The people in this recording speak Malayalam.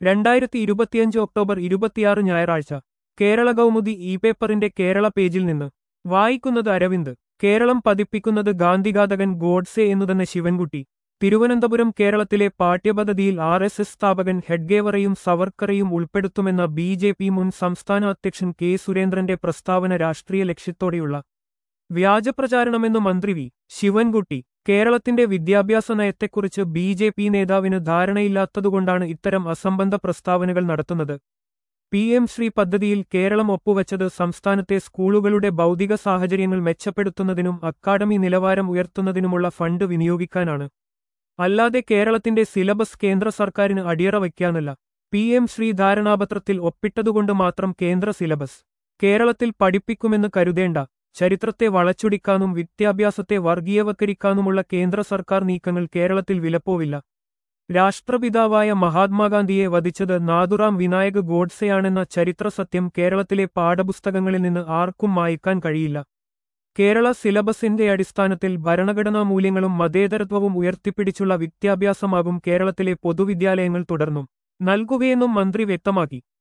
രണ്ടായിരത്തി ഇരുപത്തിയഞ്ച് ഒക്ടോബർ ഇരുപത്തിയാറ് ഞായറാഴ്ച കേരള കൗമുദി ഇ പേപ്പറിന്റെ കേരള പേജിൽ നിന്ന് വായിക്കുന്നത് അരവിന്ദ് കേരളം പതിപ്പിക്കുന്നത് ഗാന്ധിഘാതകൻ ഗോഡ്സെ എന്നുതന്നെ ശിവൻകുട്ടി തിരുവനന്തപുരം കേരളത്തിലെ പാഠ്യപദ്ധതിയിൽ ആർ എസ് എസ് സ്ഥാപകൻ ഹെഡ്ഗേവറയും സവർക്കറെയും ഉൾപ്പെടുത്തുമെന്ന ബി ജെ പി മുൻ സംസ്ഥാന അധ്യക്ഷൻ കെ സുരേന്ദ്രന്റെ പ്രസ്താവന രാഷ്ട്രീയ ലക്ഷ്യത്തോടെയുള്ള വ്യാജപ്രചാരണമെന്ന് മന്ത്രി വി ശിവൻകുട്ടി കേരളത്തിന്റെ വിദ്യാഭ്യാസ നയത്തെക്കുറിച്ച് ബി ജെ പി നേതാവിന് ധാരണയില്ലാത്തതുകൊണ്ടാണ് ഇത്തരം അസംബന്ധ പ്രസ്താവനകൾ നടത്തുന്നത് പി എം ശ്രീ പദ്ധതിയിൽ കേരളം ഒപ്പുവച്ചത് സംസ്ഥാനത്തെ സ്കൂളുകളുടെ ഭൗതിക സാഹചര്യങ്ങൾ മെച്ചപ്പെടുത്തുന്നതിനും അക്കാഡമി നിലവാരം ഉയർത്തുന്നതിനുമുള്ള ഫണ്ട് വിനിയോഗിക്കാനാണ് അല്ലാതെ കേരളത്തിന്റെ സിലബസ് കേന്ദ്ര സർക്കാരിന് അടിയറ വയ്ക്കാനല്ല പി എം ശ്രീ ധാരണാപത്രത്തിൽ ഒപ്പിട്ടതുകൊണ്ട് മാത്രം കേന്ദ്ര സിലബസ് കേരളത്തിൽ പഠിപ്പിക്കുമെന്ന് കരുതേണ്ട ചരിത്രത്തെ വളച്ചൊടിക്കാനും വിദ്യാഭ്യാസത്തെ വർഗീയവൽക്കരിക്കാനുമുള്ള കേന്ദ്ര സർക്കാർ നീക്കങ്ങൾ കേരളത്തിൽ വിലപ്പോവില്ല രാഷ്ട്രപിതാവായ മഹാത്മാഗാന്ധിയെ വധിച്ചത് നാഥുറാം വിനായക് ഗോഡ്സെയാണെന്ന ചരിത്ര സത്യം കേരളത്തിലെ പാഠപുസ്തകങ്ങളിൽ നിന്ന് ആർക്കും മായ്ക്കാൻ കഴിയില്ല കേരള സിലബസിന്റെ അടിസ്ഥാനത്തിൽ ഭരണഘടനാ മൂല്യങ്ങളും മതേതരത്വവും ഉയർത്തിപ്പിടിച്ചുള്ള വിദ്യാഭ്യാസമാകും കേരളത്തിലെ പൊതുവിദ്യാലയങ്ങൾ തുടർന്നും നൽകുകയെന്നും മന്ത്രി വ്യക്തമാക്കി